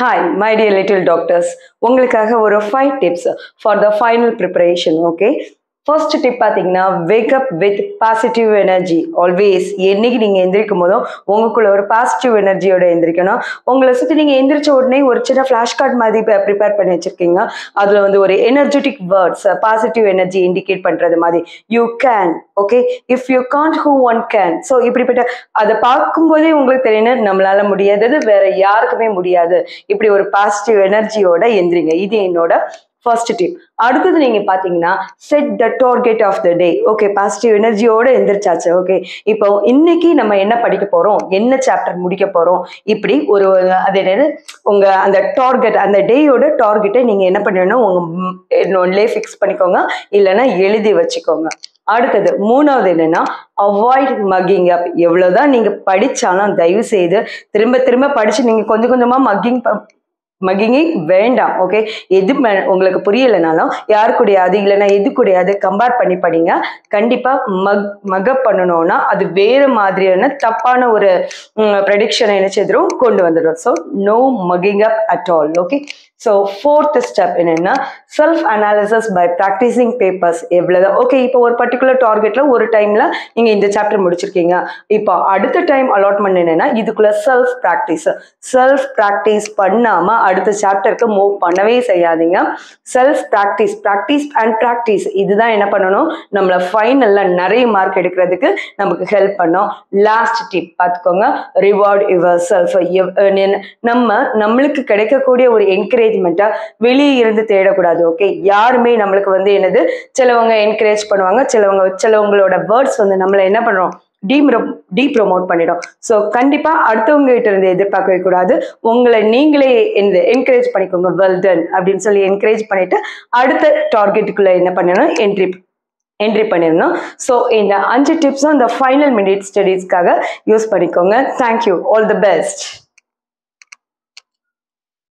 hi my dear little doctors உங்களுக்காக ஒரு five tips for the final preparation okay first tip பார்த்தீங்கன்னா wake up with positive energy always என்னைக்கு நீங்கள் எந்திரிக்கும் போதும் உங்களுக்குள்ள ஒரு பாசிட்டிவ் எனர்ஜியோட எந்திரிக்கணும் உங்களை சுற்றி நீங்கள் எந்திரிச்ச உடனே ஒரு சின்ன ஃப்ளாஷ் கார்டு மாதிரி ப்ரிப்பேர் பண்ணி வச்சிருக்கீங்க அதில் வந்து ஒரு energetic words positive energy indicate பண்ணுறது மாதிரி you can okay if you can't who one can so இப்படிப்பட்ட அதை பார்க்கும்போதே உங்களுக்கு தெரியணும் நம்மளால முடியாதது வேற யாருக்குமே முடியாது இப்படி ஒரு பாசிட்டிவ் எனர்ஜியோட எந்திரிங்க இது என்னோட ஃபர்ஸ்ட் டிப் அடுத்தது நீங்க பாத்தீங்கன்னா set the target of the day okay positive எனர்ஜியோட எந்திரிச்சாச்சு ஓகே இப்போ இன்னைக்கு நம்ம என்ன படிக்க போறோம் என்ன சாப்டர் முடிக்க போறோம் இப்படி ஒரு அது என்னது உங்க அந்த டார்கெட் அந்த டேயோட டார்கெட்டை நீங்க என்ன பண்ணணும் உங்க ஒன்லே ஃபிக்ஸ் பண்ணிக்கோங்க இல்லைன்னா எழுதி வச்சுக்கோங்க அடுத்தது மூணாவது என்னன்னா அவாய்ட் மக்கிங் அப் எவ்வளவுதான் நீங்க படிச்சாலும் தயவு செய்து திரும்ப திரும்ப படிச்சு நீங்க கொஞ்சம் கொஞ்சமா மக்கிங் மகிங்கி வேண்டாம் ஓகே எது ம- உங்களுக்கு புரியலைனாலும் யார் கூடயாது இல்லைன்னா எது கூடயாது கம்பேர் பண்ணி படிங்க கண்டிப்பா மக் மகப் பண்ணணும்னா அது வேறு மாதிரியான தப்பான ஒரு ப்ரெடிக்ஷனை என்ன செய்திரும் கொண்டு வந்துடும் so no making up at all okay so fourth step என்னன்னா self analysis by practising papers எவ்வளோதான் ஓகே இப்போ ஒரு பர்டிகுலர் டார்கெட்ல ஒரு டைம்ல நீங்க இந்த சாப்டர் முடிச்சிருக்கீங்க இப்போ அடுத்த டைம் அலாட்மெண்ட் என்னன்னா இதுக்குள்ள செல்ஃப் ப்ராக்டிஸ் செல்ஃப் ப்ராக்டிஸ் பண்ணாம அடுத்த சாப்டருக்கு மூவ் பண்ணவே செய்யாதீங்க self practice practice and practice இதுதான் என்ன பண்ணணும் நம்மள ஃபைனல்ல நிறைய மார்க் எடுக்கிறதுக்கு நமக்கு ஹெல்ப் பண்ணும் லாஸ்ட் டிப் பார்த்துக்கோங்க ரிவார்ட் யுவர் செல்ஃப் நம்ம நம்மளுக்கு கிடைக்கக்கூடிய ஒரு என்கரேஜ்மெண்ட்டை வெளியே இருந்து தேடக்கூடாது ஓகே யாருமே நம்மளுக்கு வந்து என்னது சிலவங்க என்கரேஜ் பண்ணுவாங்க சிலவங்க சிலவங்களோட வேர்ட்ஸ் வந்து நம்மளை என்ன பண்ணுறோம் டீம் டீ ப்ரொமோட் பண்ணிடும் ஸோ கண்டிப்பாக அடுத்தவங்க கிட்ட இருந்து எதிர்பார்க்கவே கூடாது உங்களை நீங்களே இந்த என்கரேஜ் பண்ணிக்கோங்க வெல் டன் அப்படின்னு சொல்லி என்கரேஜ் பண்ணிட்டு அடுத்த டார்கெட்டுக்குள்ளே என்ன பண்ணணும் என்ட்ரி என்ட்ரி பண்ணிடணும் ஸோ இந்த அஞ்சு டிப்ஸும் இந்த ஃபைனல் மினிட் ஸ்டடீஸ்க்காக யூஸ் பண்ணிக்கோங்க தேங்க்யூ ஆல் தி பெஸ்ட்